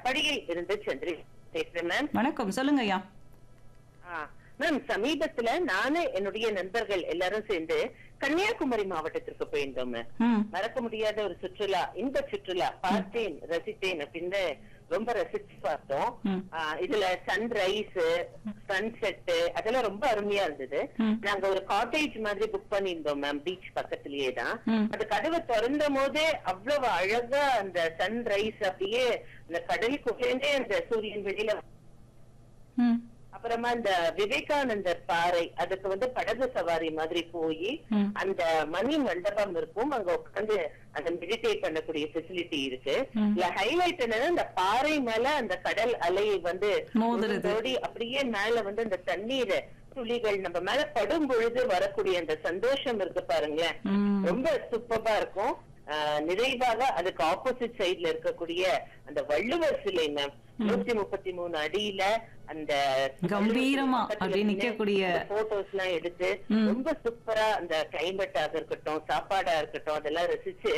படியில் இருந்து சந்திரி பேசுறேன் மேம் வணக்கம் சொல்லுங்க ஐயா மேம் சமீபத்துல நானு என்னுடைய நண்பர்கள் எல்லாரும் சேர்ந்து கன்னியாகுமரி மாவட்டத்திற்கு போயிருந்தோம் மேம் ம் மறக்க முடியாத ஒரு சுற்றுலா இந்த சுற்றுலா பார்த்தேன் ரசித்தேன் அப்படின்னு ரொம்ப ரசிச்சு பார்த்தோம் ம். ஆ, இதுல சன்ரைஸ் சன்செட் அதெல்லாம் ரொம்ப அருமையா இருந்தது ம். நாங்க ஒரு காட்டேஜ் மாதிரி புக் பண்ணியிருந்தோம் மேம் பீச் பக்கத்திலேயே தான் ம். அந்த கதவை திறந்த போதே அவ்வளவு அழகா அந்த சன்ரைஸ் அப்படியே அந்த கடலுக்குள்ளே அந்த சூரியன் வெளியில ம் அப்புறமா இந்த விவேகானந்தர் பாறை அதுக்கு வந்து படகு சவாரி மாதிரி போய் ம். அந்த மணி மண்டபம் இருக்கும் அங்க உட்காந்து அந்த மெடிடேட் பண்ணக்கூடிய ஃபெசிலிட்டி இருக்கு ம். இதுல ஹைலைட் என்னன்னா அந்த பாறை மேல அந்த கடல் அலை வந்து மோதுறது. ஓடி அப்படியே மேல வந்து அந்த தண்ணீர் துளிகள் நம்ம மேல படும் பொழுது வரக்கூடிய அந்த சந்தோஷம் இருக்கு பாருங்களேன் ம். ரொம்ப சூப்பரா இருக்கும் ஆஹ் நிறைவாக அதுக்கு ஆப்போசிட் சைடுல இருக்கக்கூடிய அந்த வள்ளுவர் சிலை மேம் நூத்தி முப்பத்தி மூணு அடியில அந்த கம்பீரமா அப்படியே நிக்கக்கூடிய போட்டோஸ் எல்லாம் எடுத்து ம். ரொம்ப சூப்பரா அந்த கிளைமேட்டாக இருக்கட்டும் சாப்பாடா இருக்கட்டும் அதெல்லாம் ரசிச்சு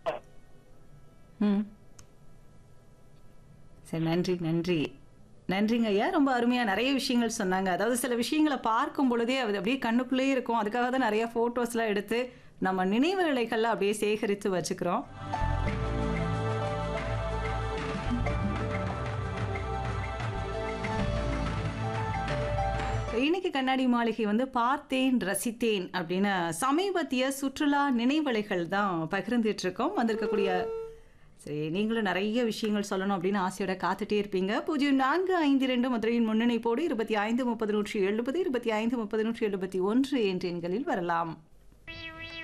ம் சரி நன்றி நன்றி நன்றிங்க ஐயா ரொம்ப அருமையா நிறைய விஷயங்கள் சொன்னாங்க அதாவது சில விஷயங்களை பார்க்கும் பொழுதே அது அப்படியே கண்ணுக்குள்ளேயே இருக்கும் அதுக்காக தான் நிறைய ஃபோட்டோஸ்லாம் எடுத்து நம்ம நினைவுகளைகள்ல அப்படியே சேகரித்து வச்சுக்கிறோம் இன்னைக்கு கண்ணாடி மாளிகை வந்து பார்த்தேன் ரசித்தேன் அப்படின்னு சமீபத்திய சுற்றுலா நினைவலைகள் தான் பகிர்ந்துட்டு இருக்கோம் வந்திருக்கக்கூடிய சரி நீங்களும் நிறைய விஷயங்கள் சொல்லணும் அப்படின்னு ஆசையோட காத்துட்டே இருப்பீங்க பூஜ்ஜியம் நான்கு ஐந்து ரெண்டு மதுரையின் முன்னணிப்போடு இருபத்தி ஐந்து முப்பது நூற்றி எழுபது இருபத்தி ஐந்து முப்பது நூற்றி எழுபத்தி ஒன்று என்ற எண்களில் வரலாம்